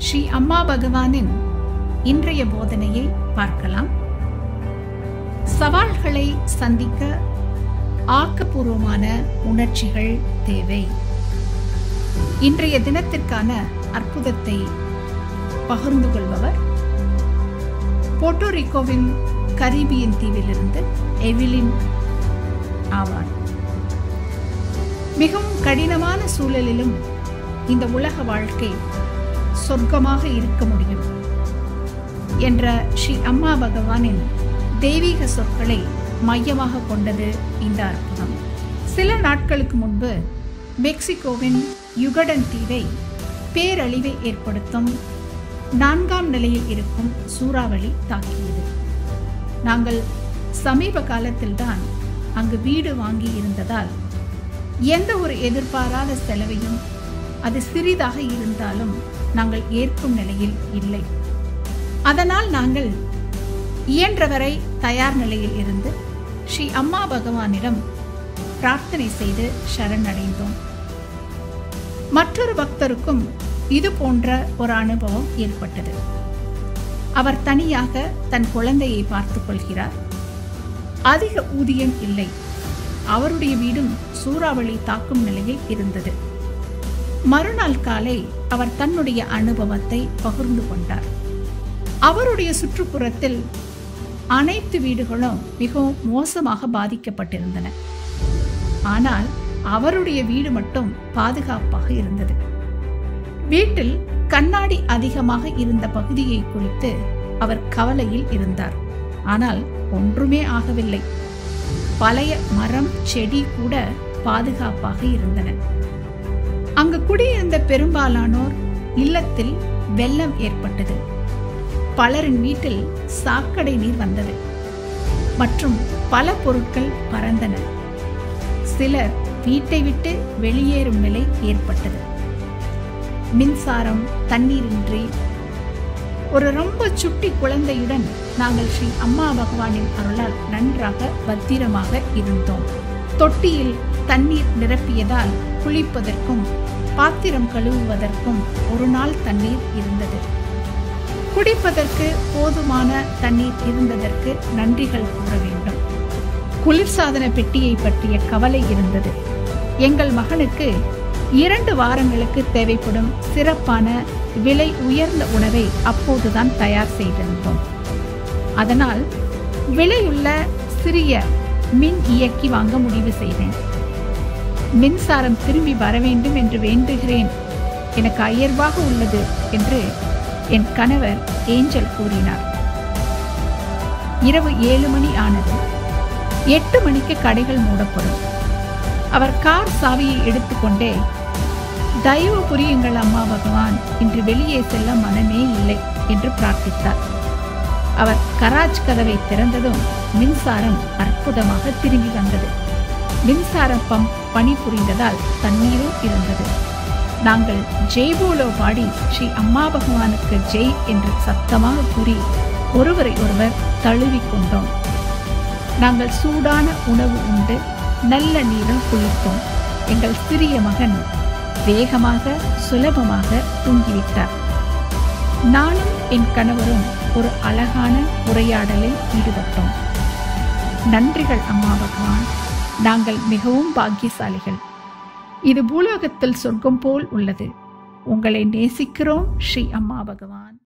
ஸ்ரீ அம்மா பகவானின் இன்றைய போதனையை பார்க்கலாம் சவால்களை சந்திக்க ஆக்கப்பூர்வமான உணர்ச்சிகள் தேவை இன்றைய தினத்திற்கான அற்புதத்தை பகிர்ந்து கொள்பவர் போர்ட்டோரிக்கோவின் கரீபியன் தீவிலிருந்து எவிலின் ஆவார் மிகவும் கடினமான சூழலிலும் இந்த உலக வாழ்க்கை சொர்க்கமாக இருக்க முடியும் என்ற ஸ்ரீ அம்மா பகவானின் தெய்வீக சொற்களை மையமாக கொண்டது இந்த அற்புதம் சில நாட்களுக்கு முன்பு மெக்சிகோவின் யுகடன் தீவை பேரழிவை ஏற்படுத்தும் நான்காம் நிலையில் இருக்கும் சூறாவளி தாக்கியது நாங்கள் சமீப காலத்தில்தான் அங்கு வீடு வாங்கி இருந்ததால் எந்த ஒரு எதிர்பாராத செலவையும் அது சிறிதாக இருந்தாலும் நாங்கள் ஏற்கும் நிலையில் இல்லை அதனால் நாங்கள் இயன்றவரை தயார் நிலையில் இருந்து ஸ்ரீ அம்மா பகவானிடம் பிரார்த்தனை செய்து சரணடைந்தோம் மற்றொரு பக்தருக்கும் இது போன்ற ஒரு அனுபவம் ஏற்பட்டது அவர் தனியாக தன் குழந்தையை பார்த்துக் கொள்கிறார் அதிக ஊதியம் இல்லை அவருடைய வீடும் சூறாவளி தாக்கும் நிலையில் இருந்தது மறுநாள் காலை அவர் தன்னுடைய அனுபவத்தை பகிர்ந்து கொண்டார் அவருடைய சுற்றுப்புறத்தில் அனைத்து வீடுகளும் மிகவும் மோசமாக பாதிக்கப்பட்டிருந்தன ஆனால் அவருடைய வீடு மட்டும் பாதுகாப்பாக இருந்தது வீட்டில் கண்ணாடி அதிகமாக இருந்த பகுதியை குறித்து அவர் கவலையில் இருந்தார் ஆனால் ஒன்றுமே ஆகவில்லை பழைய மரம் செடி கூட பாதுகாப்பாக இருந்தன அங்கு குடியிருந்த பெரும்பாலானோர் இல்லத்தில் வெள்ளம் ஏற்பட்டது பலரின் வீட்டில் சாக்கடை நீர் வந்தது மற்றும் பல பொருட்கள் பறந்தன சிலர் வீட்டை விட்டு வெளியேறும் நிலை ஏற்பட்டது மின்சாரம் தண்ணீரின்றி ஒரு ரொம்ப சுட்டி குழந்தையுடன் நாங்கள் ஸ்ரீ அம்மா பகவானின் அருளால் நன்றாக பத்திரமாக இருந்தோம் தொட்டியில் தண்ணீர் நிரப்பியதால் குளிப்பதற்கும் பாத்திரம் கழுவுவதற்கும் ஒரு நாள் தண்ணீர் இருந்தது குடிப்பதற்கு போதுமான தண்ணீர் இருந்ததற்கு நன்றிகள் கூற வேண்டும் குளிர்சாதன பெட்டியை பற்றிய கவலை இருந்தது எங்கள் மகனுக்கு இரண்டு வாரங்களுக்கு தேவைப்படும் சிறப்பான விலை உயர்ந்த உணவை அப்போதுதான் தயார் செய்திருந்தோம் அதனால் விலையுள்ள சிறிய மின் இயக்கி வாங்க முடிவு செய்தேன் மின்சாரம் திரும்பி வர வேண்டும் என்று வேண்டுகிறேன் எனக்கு அயர்வாக உள்ளது என்று என் கணவர் ஏஞ்சல் கூறினார் இரவு ஏழு மணி ஆனது எட்டு மணிக்கு கடைகள் மூடப்படும் அவர் கார் சாவியை எடுத்துக்கொண்டே தயவு புரியுங்கள் அம்மா பகவான் இன்று வெளியே செல்ல மனமே இல்லை என்று பிரார்த்தித்தார் அவர் கராஜ் கதவை திறந்ததும் மின்சாரம் அற்புதமாக திரும்பி வந்தது மின்சார பம்ப் பணிபுரிந்ததால் தண்ணீரும் இருந்தது நாங்கள் ஜெய் போலோ பாடி ஸ்ரீ அம்மா பகவானுக்கு ஜெய் என்று சத்தமாக கூறி ஒருவரை ஒருவர் தழுவிக்கொண்டோம் நாங்கள் சூடான உணவு உண்டு நல்ல நீரில் குளித்தோம் எங்கள் சிறிய மகன் வேகமாக சுலபமாக தூங்கிவிட்டார் நானும் என் கணவரும் ஒரு அழகான உரையாடலில் ஈடுபட்டோம் நன்றிகள் அம்மா பகவான் நாங்கள் மிகவும் பாக்கியசாலிகள் இது பூலோகத்தில் சொர்க்கம் போல் உள்ளது உங்களை நேசிக்கிறோம் ஸ்ரீ அம்மா பகவான்